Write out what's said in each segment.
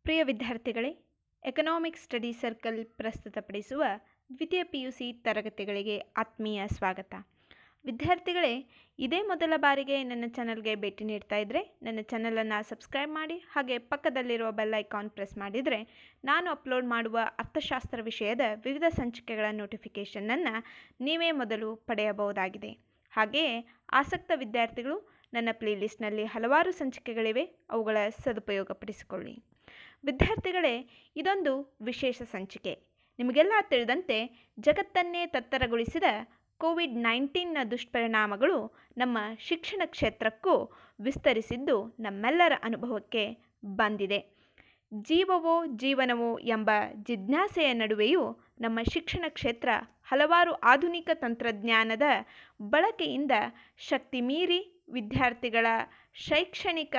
ಪ್ರಿಯ ವಿದ್ಯಾರ್ಥಿಗಳೇ economic study circle ಪ್ರಸ್ತುತಪಡಿಸುವ ದ್ವಿತೀಯ ಪಿ ಯು ಸಿ ತರಗತಿಗಳಿಗೆ ಆತ್ಮೀಯ ಸ್ವಾಗತ ವಿದ್ಯಾರ್ಥಿಗಳೇ ಇದೇ ಮೊದಲ ಬಾರಿಗೆ ನನ್ನ ಚಾನಲ್ಗೆ ಭೇಟಿ ನೀಡ್ತಾ ಇದ್ದರೆ ನನ್ನ ಚಾನಲನ್ನು ಸಬ್ಸ್ಕ್ರೈಬ್ ಮಾಡಿ ಹಾಗೆ ಪಕ್ಕದಲ್ಲಿರುವ ಬೆಲ್ ಐಕಾನ್ ಪ್ರೆಸ್ ಮಾಡಿದರೆ ನಾನು ಅಪ್ಲೋಡ್ ಮಾಡುವ ಅರ್ಥಶಾಸ್ತ್ರ ವಿಷಯದ ವಿವಿಧ ಸಂಚಿಕೆಗಳ ನೋಟಿಫಿಕೇಷನನ್ನು ನೀವೇ ಮೊದಲು ಪಡೆಯಬಹುದಾಗಿದೆ ಹಾಗೆಯೇ ಆಸಕ್ತ ವಿದ್ಯಾರ್ಥಿಗಳು ನನ್ನ ಪ್ಲೇಲಿಸ್ಟ್ನಲ್ಲಿ ಹಲವಾರು ಸಂಚಿಕೆಗಳಿವೆ ಅವುಗಳ ಸದುಪಯೋಗಪಡಿಸಿಕೊಳ್ಳಿ ವಿದ್ಯಾರ್ಥಿಗಳೇ ಇದೊಂದು ವಿಶೇಷ ಸಂಚಿಕೆ ನಿಮಗೆಲ್ಲ ತಿಳಿದಂತೆ ಜಗತ್ತನ್ನೇ ತತ್ತರಗೊಳಿಸಿದ ಕೋವಿಡ್ ನೈನ್ಟೀನ್ನ ದುಷ್ಪರಿಣಾಮಗಳು ನಮ್ಮ ಶಿಕ್ಷಣ ಕ್ಷೇತ್ರಕ್ಕೂ ವಿಸ್ತರಿಸಿದ್ದು ನಮ್ಮೆಲ್ಲರ ಅನುಭವಕ್ಕೆ ಬಂದಿದೆ ಜೀವವೋ ಜೀವನವೋ ಎಂಬ ಜಿಜ್ಞಾಸೆಯ ನಡುವೆಯೂ ನಮ್ಮ ಶಿಕ್ಷಣ ಕ್ಷೇತ್ರ ಹಲವಾರು ಆಧುನಿಕ ತಂತ್ರಜ್ಞಾನದ ಬಳಕೆಯಿಂದ ಶಕ್ತಿ ಮೀರಿ ವಿದ್ಯಾರ್ಥಿಗಳ ಶೈಕ್ಷಣಿಕ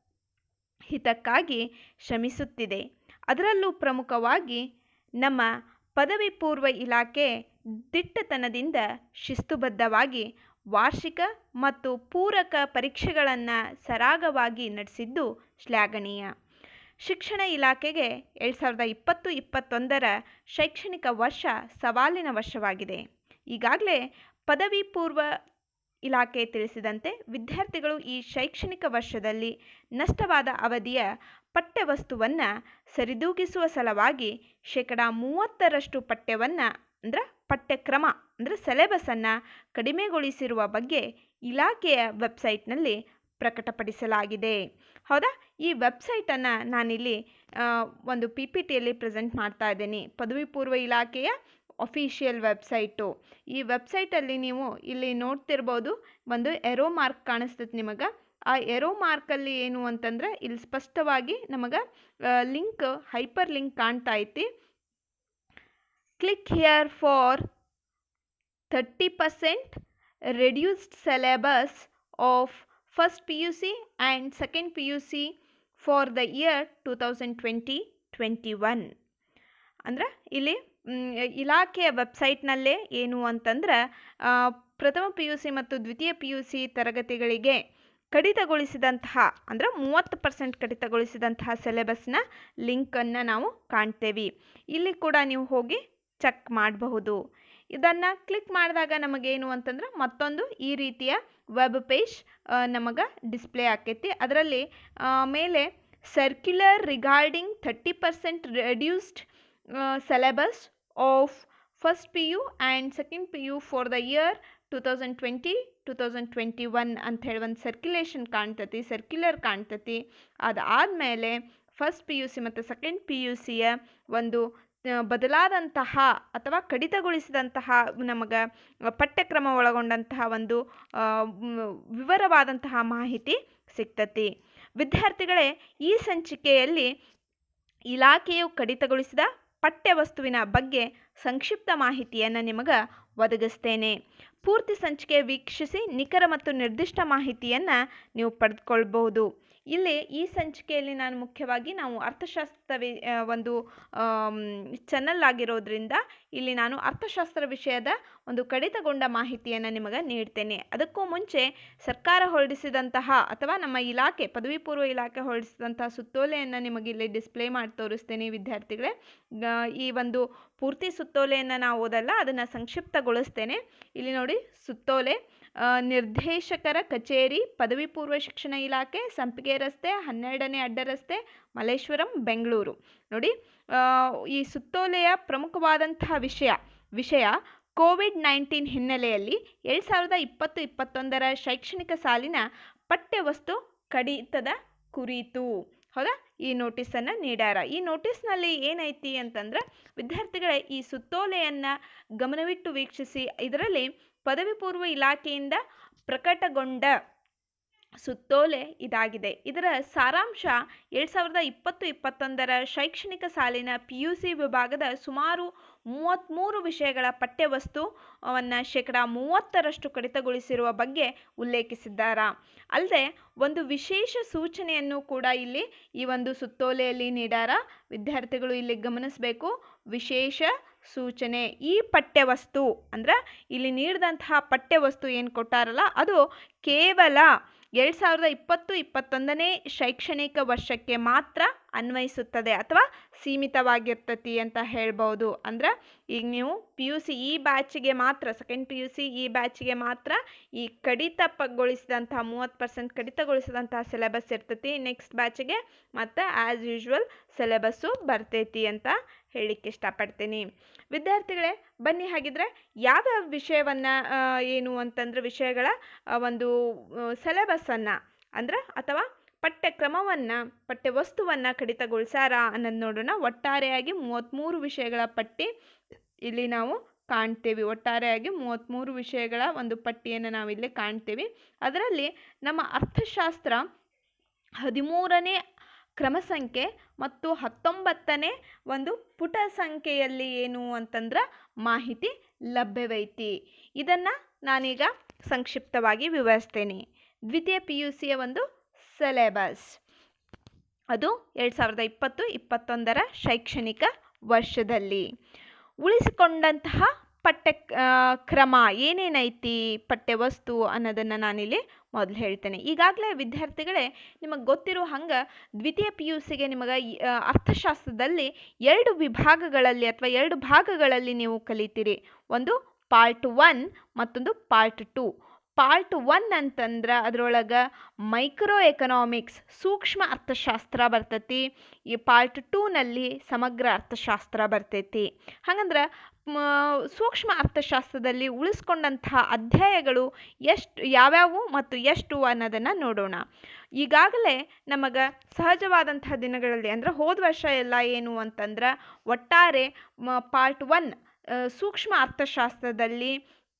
ಹಿತಕ್ಕಾಗಿ ಶ್ರಮಿಸುತ್ತಿದೆ ಅದರಲ್ಲೂ ಪ್ರಮುಖವಾಗಿ ನಮ್ಮ ಪದವಿ ಪೂರ್ವ ಇಲಾಖೆ ದಿಟ್ಟತನದಿಂದ ಶಿಸ್ತುಬದ್ಧವಾಗಿ ವಾರ್ಷಿಕ ಮತ್ತು ಪೂರಕ ಪರೀಕ್ಷೆಗಳನ್ನು ಸರಾಗವಾಗಿ ನಡೆಸಿದ್ದು ಶ್ಲಾಘನೀಯ ಶಿಕ್ಷಣ ಇಲಾಖೆಗೆ ಎರಡು ಸಾವಿರದ ಇಪ್ಪತ್ತು ಇಪ್ಪತ್ತೊಂದರ ಶೈಕ್ಷಣಿಕ ವರ್ಷ ಸವಾಲಿನ ವರ್ಷವಾಗಿದೆ ಈಗಾಗಲೇ ಪದವಿ ಪೂರ್ವ ಇಲಾಖೆ ತಿಳಿಸಿದಂತೆ ವಿದ್ಯಾರ್ಥಿಗಳು ಈ ಶೈಕ್ಷಣಿಕ ವರ್ಷದಲ್ಲಿ ನಷ್ಟವಾದ ಅವಧಿಯ ಪಠ್ಯವಸ್ತುವನ್ನು ಸರಿದೂಗಿಸುವ ಸಲುವಾಗಿ ಶೇಕಡ ಮೂವತ್ತರಷ್ಟು ಪಠ್ಯವನ್ನು ಅಂದ್ರೆ ಪಠ್ಯಕ್ರಮ ಅಂದರೆ ಸಿಲೆಬಸನ್ನು ಕಡಿಮೆಗೊಳಿಸಿರುವ ಬಗ್ಗೆ ಇಲಾಖೆಯ ವೆಬ್ಸೈಟ್ನಲ್ಲಿ ಪ್ರಕಟಪಡಿಸಲಾಗಿದೆ ಹೌದಾ ಈ ವೆಬ್ಸೈಟನ್ನು ನಾನಿಲ್ಲಿ ಒಂದು ಪಿ ಪಿ ಟಿಯಲ್ಲಿ ಪ್ರೆಸೆಂಟ್ ಮಾಡ್ತಾ ಇದ್ದೀನಿ ಪದವಿ ಪೂರ್ವ ಇಲಾಖೆಯ ಅಫಿಷಿಯಲ್ ವೆಬ್ಸೈಟು ಈ ವೆಬ್ಸೈಟಲ್ಲಿ ನೀವು ಇಲ್ಲಿ ನೋಡ್ತಿರ್ಬೋದು ಒಂದು ಎರೋ ಮಾರ್ಕ್ ಕಾಣಿಸ್ತದೆ ನಿಮಗೆ ಆ ಎರೋ ಮಾರ್ಕಲ್ಲಿ ಏನು ಅಂತಂದರೆ ಇಲ್ಲಿ ಸ್ಪಷ್ಟವಾಗಿ ನಮಗೆ ಲಿಂಕ್ ಹೈಪರ್ ಲಿಂಕ್ ಕಾಣ್ತಾ ಐತಿ click here for thirty percent reduced syllabus of first P U C and second P U C for the year two thousand twenty twenty one ಅಂದ್ರೆ ಇಲ್ಲಿ ಇಲಾಖೆಯ ವೆಬ್ಸೈಟ್ನಲ್ಲೇ ಏನು ಅಂತಂದ್ರೆ ಪ್ರಥಮ ಪಿ ಯು ಸಿ ಮತ್ತು ದ್ವಿತೀಯ ಪಿ ಯು ಸಿ ತರಗತಿಗಳಿಗೆ ಕಡಿತಗೊಳಿಸಿದಂತಹ ಅಂದರೆ ಮೂವತ್ತು ಪರ್ಸೆಂಟ್ ಕಡಿತಗೊಳಿಸಿದಂತಹ ಸಿಲೆಬಸ್ನ ಲಿಂಕನ್ನು ನಾವು ಕಾಣ್ತೇವೆ ಇಲ್ಲಿ ಕೂಡ ನೀವು ಹೋಗಿ ಚೆಕ್ ಮಾಡಬಹುದು ಇದನ್ನು ಕ್ಲಿಕ್ ಮಾಡಿದಾಗ ನಮಗೇನು ಅಂತಂದ್ರೆ ಮತ್ತೊಂದು ಈ ರೀತಿಯ ವೆಬ್ ಪೇಜ್ ನಮಗೆ ಡಿಸ್ಪ್ಲೇ ಆಕೈತಿ ಅದರಲ್ಲಿ ಮೇಲೆ circular regarding thirty percent reduced syllabus of first P U and second P U for the year two thousand twenty two thousand twenty one ಅಂಥೇಳಿ ಒಂದು ಸರ್ಕ್ಯುಲೇಷನ್ ಕಾಣ್ತತಿ ಸರ್ಕ್ಯುಲರ್ ಕಾಣ್ತತಿ ಅದಾದಮೇಲೆ ಫಸ್ಟ್ ಪಿ ಯು ಸಿ ಮತ್ತು second P U ಸಿಯ ಒಂದು ಬದಲಾದಂತಹ ಅಥವಾ ಕಡಿತಗೊಳಿಸಿದಂತಹ ನಮಗೆ ಪಠ್ಯಕ್ರಮ ಒಳಗೊಂಡಂತಹ ಒಂದು ವಿವರವಾದಂತಹ ಮಾಹಿತಿ ಸಿಗ್ತತಿ ವಿದ್ಯಾರ್ಥಿಗಳೇ ಈ ಸಂಚಿಕೆಯಲ್ಲಿ ಇಲಾಖೆಯು ಕಡಿತಗೊಳಿಸಿದ ಪಠ್ಯವಸ್ತುವಿನ ಬಗ್ಗೆ ಸಂಕ್ಷಿಪ್ತ ಮಾಹಿತಿಯನ್ನು ನಿಮಗೆ ಒದಗಿಸ್ತೇನೆ ಪೂರ್ತಿ ಸಂಚಿಕೆ ವೀಕ್ಷಿಸಿ ನಿಖರ ಮತ್ತು ನಿರ್ದಿಷ್ಟ ಮಾಹಿತಿಯನ್ನು ನೀವು ಪಡೆದುಕೊಳ್ಬಹುದು ಇಲ್ಲಿ ಈ ಸಂಚಿಕೆಯಲ್ಲಿ ನಾನು ಮುಖ್ಯವಾಗಿ ನಾವು ಅರ್ಥಶಾಸ್ತ್ರ ಒಂದು ಚಾನಲ್ ಆಗಿರೋದ್ರಿಂದ ಇಲ್ಲಿ ನಾನು ಅರ್ಥಶಾಸ್ತ್ರ ವಿಷಯದ ಒಂದು ಕಡಿತಗೊಂಡ ಮಾಹಿತಿಯನ್ನು ನಿಮಗೆ ನೀಡ್ತೇನೆ ಅದಕ್ಕೂ ಮುಂಚೆ ಸರ್ಕಾರ ಹೊರಡಿಸಿದಂತಹ ಅಥವಾ ನಮ್ಮ ಇಲಾಖೆ ಪದವಿ ಪೂರ್ವ ಇಲಾಖೆ ಹೊರಡಿಸಿದಂತಹ ಸುತ್ತೋಲೆಯನ್ನು ನಿಮಗೆ ಇಲ್ಲಿ ಡಿಸ್ಪ್ಲೇ ಮಾಡಿ ತೋರಿಸ್ತೇನೆ ವಿದ್ಯಾರ್ಥಿಗಳೇ ಈ ಒಂದು ಪೂರ್ತಿ ಸುತ್ತೋಲೆಯನ್ನು ನಾವು ಓದಲ್ಲ ಅದನ್ನು ಸಂಕ್ಷಿಪ್ತಗೊಳಿಸ್ತೇನೆ ಇಲ್ಲಿ ನೋಡಿ ಸುತ್ತೋಲೆ ನಿರ್ದೇಶಕರ ಕಚೇರಿ ಪದವಿ ಪೂರ್ವ ಶಿಕ್ಷಣ ಇಲಾಖೆ ಸಂಪಿಗೆ ರಸ್ತೆ ಹನ್ನೆರಡನೇ ಅಡ್ಡ ರಸ್ತೆ ಮಲ್ಲೇಶ್ವರಂ ಬೆಂಗಳೂರು ನೋಡಿ ಈ ಸುತ್ತೋಲೆಯ ಪ್ರಮುಖವಾದಂತಹ ವಿಷಯ ವಿಷಯ ಕೋವಿಡ್ ನೈನ್ಟೀನ್ ಹಿನ್ನೆಲೆಯಲ್ಲಿ ಎರಡು ಸಾವಿರದ ಇಪ್ಪತ್ತು ಇಪ್ಪತ್ತೊಂದರ ಶೈಕ್ಷಣಿಕ ಸಾಲಿನ ಪಠ್ಯವಸ್ತು ಕಡಿತದ ಕುರಿತು ಹೌದಾ ಈ ನೋಟಿಸನ್ನು ನೀಡ್ಯಾರ ಈ ನೋಟಿಸ್ನಲ್ಲಿ ಏನೈತಿ ಅಂತಂದ್ರೆ ವಿದ್ಯಾರ್ಥಿಗಳೇ ಈ ಸುತ್ತೋಲೆಯನ್ನು ಗಮನವಿಟ್ಟು ವೀಕ್ಷಿಸಿ ಇದರಲ್ಲಿ ಪದವಿ ಪೂರ್ವ ಇಲಾಖೆಯಿಂದ ಪ್ರಕಟಗೊಂಡ ಸುತ್ತೋಲೆ ಇದಾಗಿದೆ ಇದರ ಸಾರಾಂಶ ಎರಡು ಸಾವಿರದ ಇಪ್ಪತ್ತು ಇಪ್ಪತ್ತೊಂದರ ಶೈಕ್ಷಣಿಕ ಸಾಲಿನ ಪಿ ಯು ಸಿ ವಿಭಾಗದ ಸುಮಾರು ಮೂವತ್ತ್ಮೂರು ವಿಷಯಗಳ ಪಠ್ಯವಸ್ತುವನ್ನು ಶೇಕಡ ಮೂವತ್ತರಷ್ಟು ಕಡಿತಗೊಳಿಸಿರುವ ಬಗ್ಗೆ ಉಲ್ಲೇಖಿಸಿದ್ದಾರ ಅಲ್ಲದೆ ಒಂದು ವಿಶೇಷ ಸೂಚನೆಯನ್ನು ಕೂಡ ಇಲ್ಲಿ ಈ ಒಂದು ಸುತ್ತೋಲೆಯಲ್ಲಿ ನೀಡ್ಯಾರ ವಿದ್ಯಾರ್ಥಿಗಳು ಇಲ್ಲಿ ಗಮನಿಸಬೇಕು ವಿಶೇಷ ಸೂಚನೆ ಈ ಪಠ್ಯವಸ್ತು ಅಂದ್ರೆ ಇಲ್ಲಿ ನೀಡಿದಂತಹ ಪಠ್ಯವಸ್ತು ಏನು ಕೊಟ್ಟಾರಲ್ಲ ಅದು ಕೇವಲ ಎರಡು ಸಾವಿರದ ಇಪ್ಪತ್ತು ಇಪ್ಪತ್ತೊಂದನೇ ಶೈಕ್ಷಣಿಕ ವರ್ಷಕ್ಕೆ ಮಾತ್ರ ಅನ್ವಯಿಸುತ್ತದೆ ಅಥವಾ ಸೀಮಿತವಾಗಿರ್ತತಿ ಅಂತ ಹೇಳ್ಬೋದು ಅಂದ್ರೆ ಈಗ ನೀವು ಪಿ ಯು ಸಿ ಈ ಬ್ಯಾಚಿಗೆ ಮಾತ್ರ ಸೆಕೆಂಡ್ ಪಿ ಯು ಸಿ ಈ ಬ್ಯಾಚಿಗೆ ಮಾತ್ರ ಈ ಕಡಿತಗೊಳಿಸಿದಂತಹ ಮೂವತ್ತು ಪರ್ಸೆಂಟ್ ಕಡಿತಗೊಳಿಸಿದಂತಹ ಸಿಲೆಬಸ್ ಇರ್ತೈತಿ ನೆಕ್ಸ್ಟ್ ಬ್ಯಾಚಿಗೆ ಮತ್ತು ಆ್ಯಸ್ ಯೂಶ್ವಲ್ ಸಿಲೆಬಸ್ಸು ಬರ್ತೈತಿ ಅಂತ ಹೇಳಲಿಕ್ಕೆ ಇಷ್ಟಪಡ್ತೀನಿ ವಿದ್ಯಾರ್ಥಿಗಳೇ ಬನ್ನಿ ಹಾಗಿದ್ರೆ ಯಾವ್ಯಾವ ವಿಷಯವನ್ನು ಏನು ಅಂತಂದ್ರೆ ವಿಷಯಗಳ ಆ, ಒಂದು ಸಿಲೆಬಸ್ಸನ್ನು ಅಂದ್ರೆ ಅಥವಾ ಪಠ್ಯಕ್ರಮವನ್ನು ಪಠ್ಯವಸ್ತುವನ್ನು ಕಡಿತಗೊಳಿಸ್ಯಾರ ಅನ್ನೋದು ನೋಡೋಣ ಒಟ್ಟಾರೆಯಾಗಿ ಮೂವತ್ತ್ಮೂರು ವಿಷಯಗಳ ಪಟ್ಟಿ ಇಲ್ಲಿ ನಾವು ಕಾಣ್ತೇವೆ ಒಟ್ಟಾರೆಯಾಗಿ ಮೂವತ್ತ್ಮೂರು ವಿಷಯಗಳ ಒಂದು ಪಟ್ಟಿಯನ್ನು ನಾವಿಲ್ಲಿ ಕಾಣ್ತೇವೆ ಅದರಲ್ಲಿ ನಮ್ಮ ಅರ್ಥಶಾಸ್ತ್ರ ಹದಿಮೂರನೇ ಕ್ರಮ ಸಂಖ್ಯೆ ಮತ್ತು ಹತ್ತೊಂಬತ್ತನೇ ಒಂದು ಪುಟ ಸಂಖ್ಯೆಯಲ್ಲಿ ಏನು ಅಂತಂದ್ರೆ ಮಾಹಿತಿ ಲಭ್ಯವೈತಿ ಇದನ್ನು ನಾನೀಗ ಸಂಕ್ಷಿಪ್ತವಾಗಿ ವಿವರಿಸ್ತೇನೆ ದ್ವಿತೀಯ ಪಿ ಯು ಸಿಯ ಒಂದು ಸಿಲೆಬಸ್ ಅದು ಎರಡು ಸಾವಿರದ ಇಪ್ಪತ್ತು ಇಪ್ಪತ್ತೊಂದರ ಶೈಕ್ಷಣಿಕ ವರ್ಷದಲ್ಲಿ ಉಳಿಸಿಕೊಂಡಂತಹ ಪಠ್ಯ ಆ, ಕ್ರಮ ಏನೇನೈತಿ ಪಠ್ಯವಸ್ತು ಅನ್ನೋದನ್ನು ನಾನಿಲ್ಲಿ ಮೊದಲು ಹೇಳ್ತೇನೆ ಈಗಾಗಲೇ ವಿದ್ಯಾರ್ಥಿಗಳೇ ನಿಮಗೆ ಗೊತ್ತಿರೋ ಹಂಗೆ ದ್ವಿತೀಯ ಪಿ ಯು ಸಿಗೆ ನಿಮಗೆ ಈ, ಆ, ಅರ್ಥಶಾಸ್ತ್ರದಲ್ಲಿ ಎರಡು ವಿಭಾಗಗಳಲ್ಲಿ ಅಥವಾ ಎರಡು ಭಾಗಗಳಲ್ಲಿ ನೀವು ಕಲಿತೀರಿ ಒಂದು ಪಾರ್ಟ್ ಒನ್ ಮತ್ತೊಂದು ಪಾರ್ಟ್ ಟು ಪಾರ್ಟ್ ಒನ್ ಅಂತಂದ್ರೆ ಅದರೊಳಗೆ ಮೈಕ್ರೋ ಎಕನಾಮಿಕ್ಸ್ ಸೂಕ್ಷ್ಮ ಅರ್ಥಶಾಸ್ತ್ರ ಬರ್ತೈತಿ ಈ ಪಾರ್ಟ್ ಟೂನಲ್ಲಿ ಸಮಗ್ರ ಅರ್ಥಶಾಸ್ತ್ರ ಬರ್ತೈತಿ ಹಾಗಂದ್ರೆ ಮ, ಸೂಕ್ಷ್ಮ ಅರ್ಥಶಾಸ್ತ್ರದಲ್ಲಿ ಉಳಿಸ್ಕೊಂಡಂತಹ ಅಧ್ಯಾಯಗಳು ಎಷ್ಟು ಯಾವ್ಯಾವು ಮತ್ತು ಎಷ್ಟು ಅನ್ನೋದನ್ನು ನೋಡೋಣ ಈಗಾಗಲೇ ನಮಗೆ ಸಹಜವಾದಂತಹ ದಿನಗಳಲ್ಲಿ ಅಂದರೆ ಹೋದ ವರ್ಷ ಎಲ್ಲ ಏನು ಅಂತಂದ್ರೆ ಒಟ್ಟಾರೆ ಪಾರ್ಟ್ ಒನ್ ಸೂಕ್ಷ್ಮ ಅರ್ಥಶಾಸ್ತ್ರದಲ್ಲಿ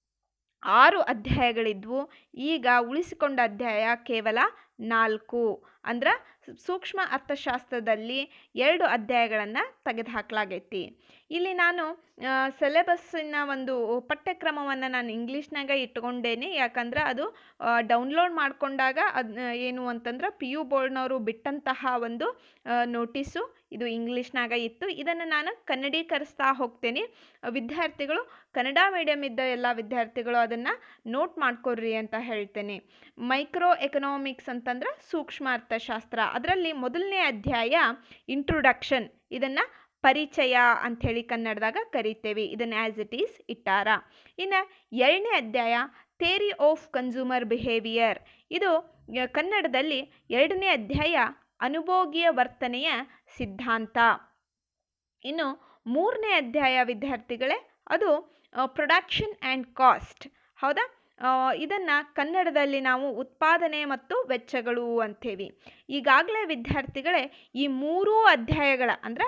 ಆರು ಅಧ್ಯಾಯಗಳಿದ್ವು ಈಗ ಉಳಿಸಿಕೊಂಡ ಅಧ್ಯಾಯ ಕೇವಲ ನಾಲ್ಕು ಅಂದ್ರೆ ಸೂಕ್ಷ್ಮ ಅರ್ಥಶಾಸ್ತ್ರದಲ್ಲಿ ಎರಡು ಅಧ್ಯಾಯಗಳನ್ನು ತೆಗೆದುಹಾಕಲಾಗೈತಿ ಇಲ್ಲಿ ನಾನು ಸಿಲೆಬಸ್ಸಿನ ಒಂದು ಪಠ್ಯಕ್ರಮವನ್ನು ನಾನು ಇಂಗ್ಲೀಷ್ನಾಗ ಇಟ್ಕೊಂಡೇನೆ ಯಾಕಂದ್ರೆ ಅದು ಡೌನ್ಲೋಡ್ ಮಾಡಿಕೊಂಡಾಗ ಅದು ಏನು ಅಂತಂದ್ರೆ ಪಿ ಯು ಬೋರ್ಡ್ನವರು ಬಿಟ್ಟಂತಹ ಒಂದು ನೋಟಿಸು ಇದು ಇಂಗ್ಲೀಷ್ನಾಗ ಇತ್ತು ಇದನ್ನು ನಾನು ಕನ್ನಡೀಕರಿಸ್ತಾ ಹೋಗ್ತೇನೆ ವಿದ್ಯಾರ್ಥಿಗಳು ಕನ್ನಡ ಮೀಡಿಯಮ್ ಇದ್ದ ಎಲ್ಲ ವಿದ್ಯಾರ್ಥಿಗಳು ಅದನ್ನು ನೋಟ್ ಮಾಡ್ಕೊಡ್ರಿ ಅಂತ ಹೇಳ್ತೇನೆ ಮೈಕ್ರೋ ಎಕನಾಮಿಕ್ಸ್ ಅಂತಂದ್ರೆ ಸೂಕ್ಷ್ಮ ಅರ್ಥಶಾಸ್ತ್ರ ಅದರಲ್ಲಿ ಮೊದಲನೇ ಅಧ್ಯಾಯ ಇಂಟ್ರೊಡಕ್ಷನ್ ಇದನ್ನು ಪರಿಚಯ ಅಂಥೇಳಿ ಕನ್ನಡದಾಗ ಕರಿತೇವೆ ಇದನ್ನು ಆ್ಯಸ್ ಇಟ್ ಈಸ್ ಇಟ್ಟಾರ ಇನ್ನು ಎರಡನೇ ಅಧ್ಯಾಯ ಥೇರಿ ಆಫ್ ಕನ್ಸ್ಯೂಮರ್ ಬಿಹೇವಿಯರ್ ಇದು ಯ- ಕನ್ನಡದಲ್ಲಿ ಎರಡನೇ ಅಧ್ಯಾಯ ಅನುಭೋಗಿಯ ವರ್ತನೆಯ ಸಿದ್ಧಾಂತ ಇನ್ನು ಮೂರನೇ ಅಧ್ಯಾಯ ವಿದ್ಯಾರ್ಥಿಗಳೇ ಅದು ಪ್ರೊಡಕ್ಷನ್ ಆ್ಯಂಡ್ ಕಾಸ್ಟ್ ಹೌದಾ ಇದನ್ನು ಕನ್ನಡದಲ್ಲಿ ನಾವು ಉತ್ಪಾದನೆ ಮತ್ತು ವೆಚ್ಚಗಳು ಅಂತೀವಿ ಈಗಾಗಲೇ ವಿದ್ಯಾರ್ಥಿಗಳೇ ಈ ಮೂರೂ ಅಧ್ಯಾಯಗಳ ಅಂದರೆ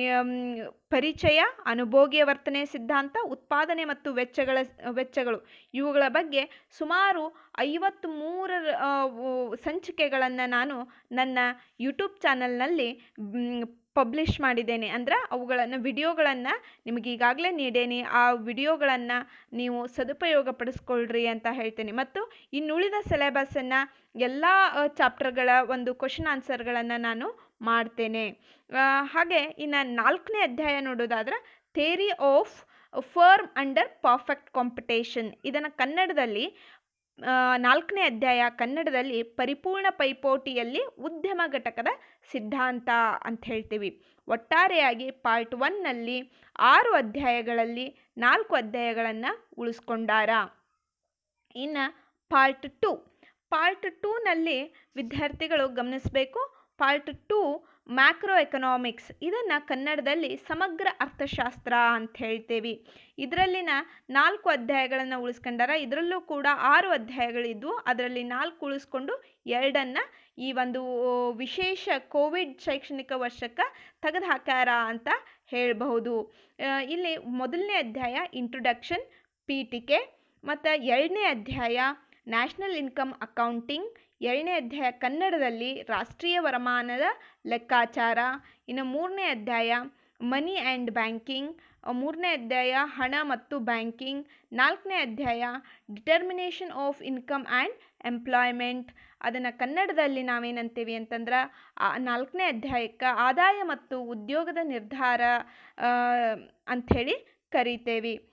ಪರಿಚಯ ಅನುಭೋಗಿಯ ವರ್ತನೆ ಸಿದ್ಧಾಂತ ಉತ್ಪಾದನೆ ಮತ್ತು ವೆಚ್ಚಗಳ ವೆಚ್ಚಗಳು ಇವುಗಳ ಬಗ್ಗೆ ಸುಮಾರು ಐವತ್ತು ಮೂರರ ಸಂಚಿಕೆಗಳನ್ನು ನಾನು ನನ್ನ ಯೂಟ್ಯೂಬ್ ಚಾನಲ್ನಲ್ಲಿ ಪಬ್ಲಿಷ್ ಮಾಡಿದ್ದೇನೆ ಅಂದರೆ ಅವುಗಳನ್ನು ವಿಡಿಯೋಗಳನ್ನು ನಿಮಗೆ ಈಗಾಗಲೇ ನೀಡೇನೆ ಆ ವಿಡಿಯೋಗಳನ್ನು ನೀವು ಸದುಪಯೋಗ ಪಡಿಸ್ಕೊಳ್ರಿ ಅಂತ ಹೇಳ್ತೇನೆ ಮತ್ತು ಇನ್ನುಳಿದ ಸಿಲೆಬಸ್ಸನ್ನು ಎಲ್ಲ ಚಾಪ್ಟರ್ಗಳ ಒಂದು ಕ್ವಶನ್ ಆನ್ಸರ್ಗಳನ್ನು ನಾನು ಮಾಡ್ತೇನೆ ಆ, ಹಾಗೆ ಇನ್ನು ನಾಲ್ಕನೇ ಅಧ್ಯಾಯ ನೋಡೋದಾದ್ರೆ theory of firm under perfect competition ಇದನ್ನು ಕನ್ನಡದಲ್ಲಿ ಆ, ನಾಲ್ಕನೇ ಅಧ್ಯಾಯ ಕನ್ನಡದಲ್ಲಿ ಪರಿಪೂರ್ಣ ಪೈಪೋಟಿಯಲ್ಲಿ ಉದ್ಯಮ ಘಟಕದ ಸಿದ್ಧಾಂತ ಅಂತ ಹೇಳ್ತೀವಿ ಒಟ್ಟಾರೆಯಾಗಿ ಪಾರ್ಟ್ ಒನ್ನಲ್ಲಿ ಆರು ಅಧ್ಯಾಯಗಳಲ್ಲಿ ನಾಲ್ಕು ಅಧ್ಯಾಯಗಳನ್ನು ಉಳಿಸ್ಕೊಂಡಾರ ಇನ್ನು ಪಾರ್ಟ್ ಟು ಪಾರ್ಟ್ ಟೂನಲ್ಲಿ ವಿದ್ಯಾರ್ಥಿಗಳು ಗಮನಿಸಬೇಕು ಪಾರ್ಟ್ ಟೂ ಮ್ಯಾಕ್ರೋ ಎಕನಾಮಿಕ್ಸ್ ಇದನ್ನು ಕನ್ನಡದಲ್ಲಿ ಸಮಗ್ರ ಅರ್ಥಶಾಸ್ತ್ರ ಅಂತ ಹೇಳ್ತೇವೆ ಇದರಲ್ಲಿನ ನಾಲ್ಕು ಅಧ್ಯಾಯಗಳನ್ನು ಉಳಿಸ್ಕೊಂಡಾರ ಇದರಲ್ಲೂ ಕೂಡ ಆರು ಅಧ್ಯಾಯಗಳಿದ್ವು ಅದರಲ್ಲಿ ನಾಲ್ಕು ಉಳಿಸ್ಕೊಂಡು ಎರಡನ್ನು ಈ ಒಂದು ವಿಶೇಷ ಕೋವಿಡ್ ಶೈಕ್ಷಣಿಕ ವರ್ಷಕ್ಕೆ ತೆಗೆದು ಹಾಕ್ಯಾರ ಅಂತ ಹೇಳಬಹುದು ಆ, ಇಲ್ಲಿ ಮೊದಲನೇ ಅಧ್ಯಾಯ ಇಂಟ್ರೊಡಕ್ಷನ್ ಪೀಠಿಕೆ ಮತ್ತು ಎರಡನೇ ಅಧ್ಯಾಯ ನ್ಯಾಷನಲ್ ಇನ್ಕಮ್ ಅಕೌಂಟಿಂಗ್ ಎರಡನೇ ಅಧ್ಯಾಯ ಕನ್ನಡದಲ್ಲಿ ರಾಷ್ಟ್ರೀಯ ವರಮಾನದ ಲೆಕ್ಕಾಚಾರ ಇನ್ನು ಮೂರನೇ ಅಧ್ಯಾಯ ಮನಿ ಆ್ಯಂಡ್ ಬ್ಯಾಂಕಿಂಗ್ ಮೂರನೇ ಅಧ್ಯಾಯ ಹಣ ಮತ್ತು ಬ್ಯಾಂಕಿಂಗ್ ನಾಲ್ಕನೇ ಅಧ್ಯಾಯ determination of income and employment ಅದನ್ನು ಕನ್ನಡದಲ್ಲಿ ನಾವೇನಂತೀವಿ ಅಂತಂದ್ರೆ ಆ ನಾಲ್ಕನೇ ಅಧ್ಯಾಯಕ್ಕೆ ಆದಾಯ ಮತ್ತು ಉದ್ಯೋಗದ ನಿರ್ಧಾರ ಆ, ಅಂಥೇಳಿ ಕರಿತೇವೆ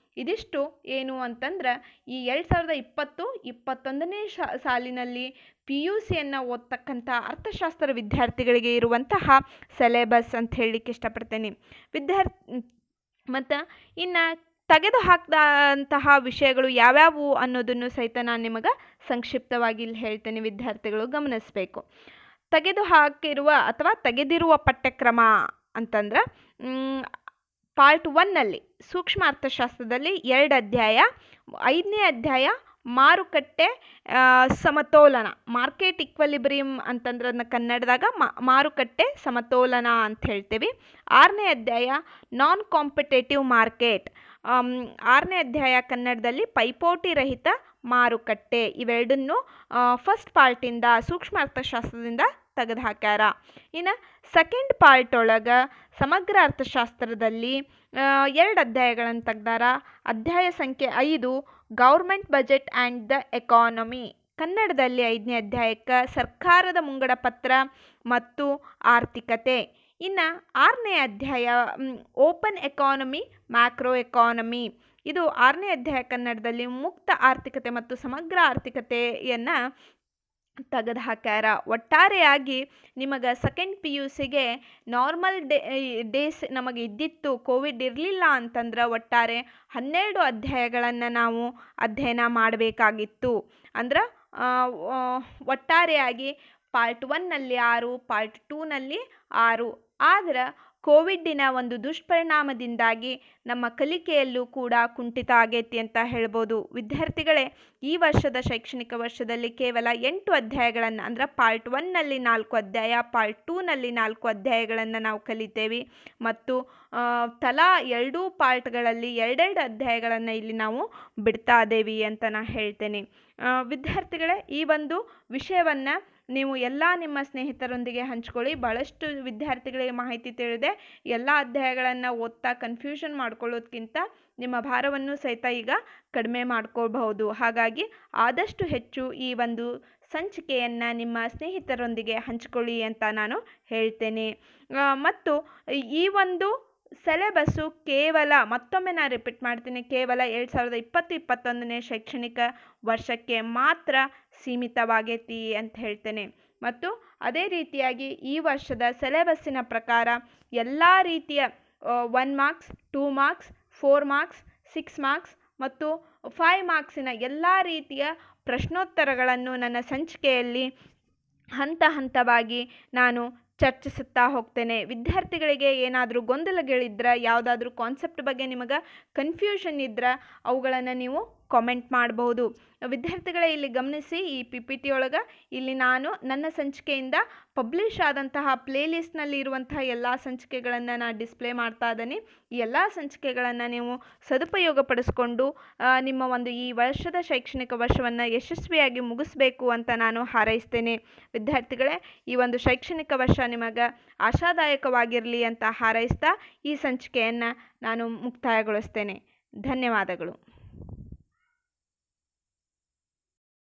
ಇದಿಷ್ಟು ಏನು ಅಂತಂದ್ರೆ ಈ ಎರಡು ಸಾವಿರದ ಇಪ್ಪತ್ತು ಇಪ್ಪತ್ತೊಂದನೇ ಶಾ ಸಾಲಿನಲ್ಲಿ ಪಿ ಯು ಸಿಯನ್ನು ಓದ್ತಕ್ಕಂಥ ಅರ್ಥಶಾಸ್ತ್ರ ವಿದ್ಯಾರ್ಥಿಗಳಿಗೆ ಇರುವಂತಹ ಸೆಲೆಬಸ್ ಅಂತ ಹೇಳಲಿಕ್ಕೆ ಇಷ್ಟಪಡ್ತೇನೆ ವಿದ್ಯಾರ್ಥಿ ಮತ್ತು ಇನ್ನು ತೆಗೆದು ಹಾಕಿದಂತಹ ವಿಷಯಗಳು ಯಾವ್ಯಾವು ಅನ್ನೋದನ್ನು ಸಹಿತ ನಾನು ನಿಮಗೆ ಸಂಕ್ಷಿಪ್ತವಾಗಿ ಇಲ್ಲಿ ಹೇಳ್ತೇನೆ ವಿದ್ಯಾರ್ಥಿಗಳು ಗಮನಿಸಬೇಕು ತೆಗೆದು ಹಾಕಿರುವ ಅಥವಾ ತೆಗೆದಿರುವ ಪಠ್ಯಕ್ರಮ ಅಂತಂದ್ರೆ ಪಾರ್ಟ್ ಒನ್ನಲ್ಲಿ ಸೂಕ್ಷ್ಮ ಅರ್ಥಶಾಸ್ತ್ರದಲ್ಲಿ ಎರಡು ಅಧ್ಯಾಯ ಐದನೇ ಅಧ್ಯಾಯ ಮಾರುಕಟ್ಟೆ ಸಮತೋಲನ ಮಾರ್ಕೆಟ್ ಇಕ್ವಲಿಬ್ರಿಯಮ್ ಅಂತಂದ್ರೆ ಅದನ್ನ ಕನ್ನಡದಾಗ ಮಾರುಕಟ್ಟೆ ಸಮತೋಲನ ಅಂತ ಹೇಳ್ತೀವಿ ಆರನೇ ಅಧ್ಯಾಯ ನಾನ್ ಕಾಂಪಿಟೇಟಿವ್ ಮಾರ್ಕೆಟ್ ಆರನೇ ಅಧ್ಯಾಯ ಕನ್ನಡದಲ್ಲಿ ಪೈಪೋಟಿ ರಹಿತ ಮಾರುಕಟ್ಟೆ ಇವೆರಡನ್ನು ಫಸ್ಟ್ ಪಾರ್ಟಿಂದ ಸೂಕ್ಷ್ಮ ಅರ್ಥಶಾಸ್ತ್ರದಿಂದ ತೆಗೆದು ಹಾಕ್ಯಾರ ಇನ್ನು ಸೆಕೆಂಡ್ ಪಾರ್ಟ್ ಒಳಗೆ ಸಮಗ್ರ ಅರ್ಥಶಾಸ್ತ್ರದಲ್ಲಿ ಎರಡು ಅಧ್ಯಾಯಗಳನ್ನು ತೆಗ್ದಾರ ಅಧ್ಯಾಯ ಸಂಖ್ಯೆ ಐದು government budget and the economy ಕನ್ನಡದಲ್ಲಿ ಐದನೇ ಅಧ್ಯಾಯಕ್ಕೆ ಸರ್ಕಾರದ ಮುಂಗಡ ಪತ್ರ ಮತ್ತು ಆರ್ಥಿಕತೆ ಇನ್ನು ಆರನೇ ಅಧ್ಯಾಯ ಓಪನ್ ಎಕಾನಮಿ ಮ್ಯಾಕ್ರೋ ಎಕಾನಮಿ ಇದು ಆರನೇ ಅಧ್ಯಾಯ ಕನ್ನಡದಲ್ಲಿ ಮುಕ್ತ ಆರ್ಥಿಕತೆ ಮತ್ತು ಸಮಗ್ರ ಆರ್ಥಿಕತೆಯನ್ನು ತೆಗೆದು ಹಾಕ್ಯಾರ ಒಟ್ಟಾರೆಯಾಗಿ ನಿಮಗೆ ಸೆಕೆಂಡ್ ಪಿ ಯು ಸಿಗೆ ನಾರ್ಮಲ್ ಡೇ ಡೇಸ್ ನಮಗೆ ಇದ್ದಿತ್ತು ಕೋವಿಡ್ ಇರಲಿಲ್ಲ ಅಂತಂದ್ರೆ ಒಟ್ಟಾರೆ ಹನ್ನೆರಡು ಅಧ್ಯಾಯಗಳನ್ನು ನಾವು ಅಧ್ಯಯನ ಮಾಡಬೇಕಾಗಿತ್ತು ಅಂದ್ರೆ ಒಟ್ಟಾರೆಯಾಗಿ ಪಾರ್ಟ್ ಒನ್ನಲ್ಲಿ ಆರು ಪಾರ್ಟ್ ಟೂನಲ್ಲಿ ಆರು ಆದ್ರೆ ಕೋವಿಡ್ಡಿನ ಒಂದು ದುಷ್ಪರಿಣಾಮದಿಂದಾಗಿ ನಮ್ಮ ಕಲಿಕೆಯಲ್ಲೂ ಕೂಡ ಕುಂಠಿತ ಆಗೈತಿ ಅಂತ ಹೇಳ್ಬೋದು ವಿದ್ಯಾರ್ಥಿಗಳೇ ಈ ವರ್ಷದ ಶೈಕ್ಷಣಿಕ ವರ್ಷದಲ್ಲಿ ಕೇವಲ ಎಂಟು ಅಧ್ಯಾಯಗಳನ್ನು ಅಂದ್ರೆ ಪಾರ್ಟ್ ಒನ್ನಲ್ಲಿ ನಾಲ್ಕು ಅಧ್ಯಾಯ ಪಾರ್ಟ್ ಟೂನಲ್ಲಿ ನಾಲ್ಕು ಅಧ್ಯಾಯಗಳನ್ನು ನಾವು ಕಲಿತೇವೆ ಮತ್ತು ತಲಾ ಎರಡೂ ಪಾರ್ಟ್ಗಳಲ್ಲಿ ಎರಡೆರಡು ಅಧ್ಯಾಯಗಳನ್ನು ಇಲ್ಲಿ ನಾವು ಬಿಡ್ತಾ ಇದ್ದೇವೆ ಅಂತ ನಾನು ಹೇಳ್ತೇನೆ ವಿದ್ಯಾರ್ಥಿಗಳೇ ಈ ಒಂದು ವಿಷಯವನ್ನು ನೀವು ಎಲ್ಲ ನಿಮ್ಮ ಸ್ನೇಹಿತರೊಂದಿಗೆ ಹಂಚ್ಕೊಳ್ಳಿ ಭಾಳಷ್ಟು ವಿದ್ಯಾರ್ಥಿಗಳಿಗೆ ಮಾಹಿತಿ ತಿಳಿದೆ ಎಲ್ಲ ಅಧ್ಯಾಯಗಳನ್ನು ಓದ್ತಾ ಕನ್ಫ್ಯೂಷನ್ ಮಾಡ್ಕೊಳ್ಳೋದಕ್ಕಿಂತ ನಿಮ್ಮ ಭಾರವನ್ನು ಸಹಿತ ಈಗ ಕಡಿಮೆ ಮಾಡ್ಕೊಳ್ಬಹುದು ಹಾಗಾಗಿ ಆದಷ್ಟು ಹೆಚ್ಚು ಈ ಒಂದು ಸಂಚಿಕೆಯನ್ನು ನಿಮ್ಮ ಸ್ನೇಹಿತರೊಂದಿಗೆ ಹಂಚಿಕೊಳ್ಳಿ ಅಂತ ನಾನು ಹೇಳ್ತೇನೆ ಮತ್ತು ಈ ಒಂದು ಸೆಲೆಬಸ್ಸು ಕೇವಲ ಮತ್ತೊಮ್ಮೆ ನಾನು ರಿಪೀಟ್ ಮಾಡ್ತೀನಿ ಕೇವಲ ಎರಡು ಸಾವಿರದ ಇಪ್ಪತ್ತು ಇಪ್ಪತ್ತೊಂದನೇ ಶೈಕ್ಷಣಿಕ ವರ್ಷಕ್ಕೆ ಮಾತ್ರ ಸೀಮಿತವಾಗೈತಿ ಅಂತ ಹೇಳ್ತೇನೆ ಮತ್ತು ಅದೇ ರೀತಿಯಾಗಿ ಈ ವರ್ಷದ ಸೆಲೆಬಸ್ಸಿನ ಪ್ರಕಾರ ಎಲ್ಲ ರೀತಿಯ one marks two marks four marks six marks ಮತ್ತು ಫೈವ್ ಮಾರ್ಕ್ಸಿನ ಎಲ್ಲ ರೀತಿಯ ಪ್ರಶ್ನೋತ್ತರಗಳನ್ನು ನನ್ನ ಸಂಚಿಕೆಯಲ್ಲಿ ಹಂತ ಹಂತವಾಗಿ ನಾನು ಚರ್ಚಿಸುತ್ತಾ ಹೋಗ್ತೇನೆ ವಿದ್ಯಾರ್ಥಿಗಳಿಗೆ ಏನಾದರೂ ಗೊಂದಲಗಳಿದ್ರೆ ಯಾವುದಾದ್ರೂ ಕಾನ್ಸೆಪ್ಟ್ ಬಗ್ಗೆ ನಿಮಗೆ ಕನ್ಫ್ಯೂಷನ್ ಇದ್ರೆ ಅವುಗಳನ್ನು ನೀವು ಕಾಮೆಂಟ್ ಮಾಡಬಹುದು ವಿದ್ಯಾರ್ಥಿಗಳೇ ಇಲ್ಲಿ ಗಮನಿಸಿ ಈ ಪಿ ಪಿ ಟಿ ಒಳಗೆ ಇಲ್ಲಿ ನಾನು ನನ್ನ ಸಂಚಿಕೆಯಿಂದ ಪಬ್ಲಿಷ್ ಆದಂತಹ ಪ್ಲೇಲಿಸ್ಟ್ನಲ್ಲಿ ಇರುವಂತಹ ಎಲ್ಲ ಸಂಚಿಕೆಗಳನ್ನು ನಾನು ಡಿಸ್ಪ್ಲೇ ಮಾಡ್ತಾ ಇದ್ದೀನಿ ಈ ಎಲ್ಲ ಸಂಚಿಕೆಗಳನ್ನು ನೀವು ಸದುಪಯೋಗಪಡಿಸ್ಕೊಂಡು ನಿಮ್ಮ ಒಂದು ಈ ವರ್ಷದ ಶೈಕ್ಷಣಿಕ ವರ್ಷವನ್ನು ಯಶಸ್ವಿಯಾಗಿ ಮುಗಿಸ್ಬೇಕು ಅಂತ ನಾನು ಹಾರೈಸ್ತೇನೆ ವಿದ್ಯಾರ್ಥಿಗಳೇ ಈ ಒಂದು ಶೈಕ್ಷಣಿಕ ವರ್ಷ ನಿಮಗೆ ಆಶಾದಾಯಕವಾಗಿರಲಿ ಅಂತ ಹಾರೈಸ್ತಾ ಈ ಸಂಚಿಕೆಯನ್ನು ನಾನು ಮುಕ್ತಾಯಗೊಳಿಸ್ತೇನೆ ಧನ್ಯವಾದಗಳು